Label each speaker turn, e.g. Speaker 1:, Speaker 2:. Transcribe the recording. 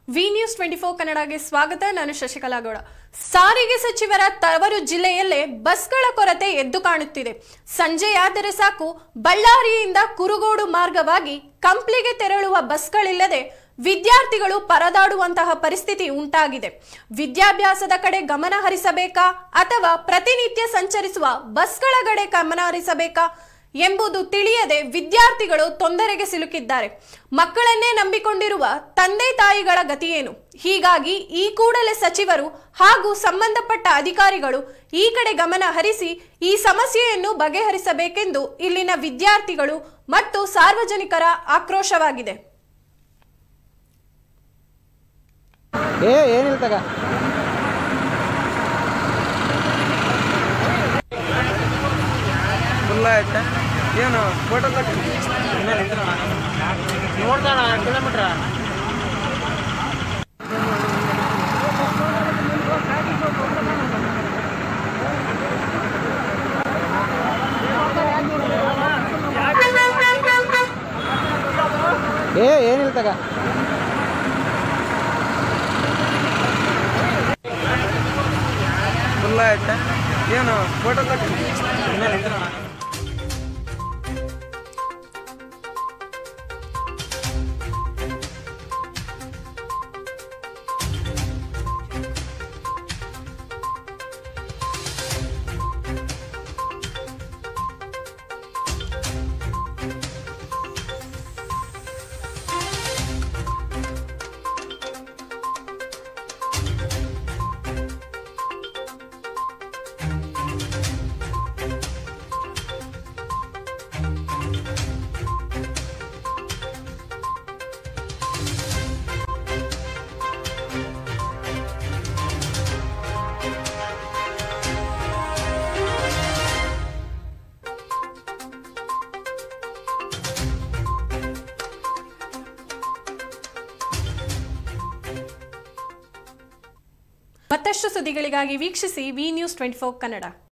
Speaker 1: V news twenty four ಕನ್ನಡಗೆ ಸ್ವಾಗತ ನಾನು ಶಶಿಕಲಾ ಗೌಡ ಸಾರಿಗೆ ಸಚಿವರ ತವರು ಜಿಲ್ಲೆಯಲ್ಲೇ ಬಸ್ಗಳ ಕೊರತೆ ಎದ್ದು ಕಾಣುತ್ತಿದೆ ಸಂಜೆಯಾದರೆ ಸಾಕು ಬಳ್ಳಾರಿಯಿಂದ ಕುರುಗೋಡು ಮಾರ್ಗವಾಗಿ ಕಂಪ್ಲಿಗೆ ತೆರಳುವ ಬಸ್ಗಳಿಲ್ಲದೆ ವಿದ್ಯಾರ್ಥಿಗಳು ಪರದಾಡುವಂತಹ ಪರಿಸ್ಥಿತಿ ಉಂಟಾಗಿದೆ ವಿದ್ಯಾಭ್ಯಾಸದ ಕಡೆ ಗಮನ ಹರಿಸಬೇಕಾ ಅಥವಾ ಪ್ರತಿನಿತ್ಯ ಸಂಚರಿಸುವ ಬಸ್ಗಳ ಕಡೆ ಗಮನ ಹರಿಸಬೇಕಾ ಎಂಬುದು ತಿಳಿಯದೆ ವಿದ್ಯಾರ್ಥಿಗಳು ತೊಂದರೆಗೆ ಸಿಲುಕಿದ್ದಾರೆ ಮಕ್ಕಳನ್ನೇ ನಂಬಿಕೊಂಡಿರುವ ತಂದೆ ತಾಯಿಗಳ ಗತಿಯೇನು ಹೀಗಾಗಿ ಈ ಕೂಡಲೇ ಸಚಿವರು ಹಾಗೂ ಸಂಬಂಧಪಟ್ಟ ಅಧಿಕಾರಿಗಳು ಈ ಕಡೆ ಗಮನ ಹರಿಸಿ ಈ ಸಮಸ್ಯೆಯನ್ನು ಬಗೆಹರಿಸಬೇಕೆಂದು ಇಲ್ಲಿನ ವಿದ್ಯಾರ್ಥಿಗಳು ಮತ್ತು ಸಾರ್ವಜನಿಕರ ಆಕ್ರೋಶವಾಗಿದೆ
Speaker 2: ಏ ಏನಿಲ್ಲ ತಗ
Speaker 3: ಫುಲ್ ಆಯ್ತಾ ಏನು ಫೋಟೋ
Speaker 2: ನೋಡ್ದಾಣ ಕಿಲೋಮೀಟ್ರ ಏ ಏನಿಲ್ಲ ತಗ
Speaker 3: ಫುಲ್ ಆಯ್ತಾ ಏನು ಫೋಟೋ
Speaker 1: ಮತ್ತಷ್ಟು ಸುದ್ದಿಗಳಿಗಾಗಿ ವೀಕ್ಷಿಸಿ V news twenty four Kannada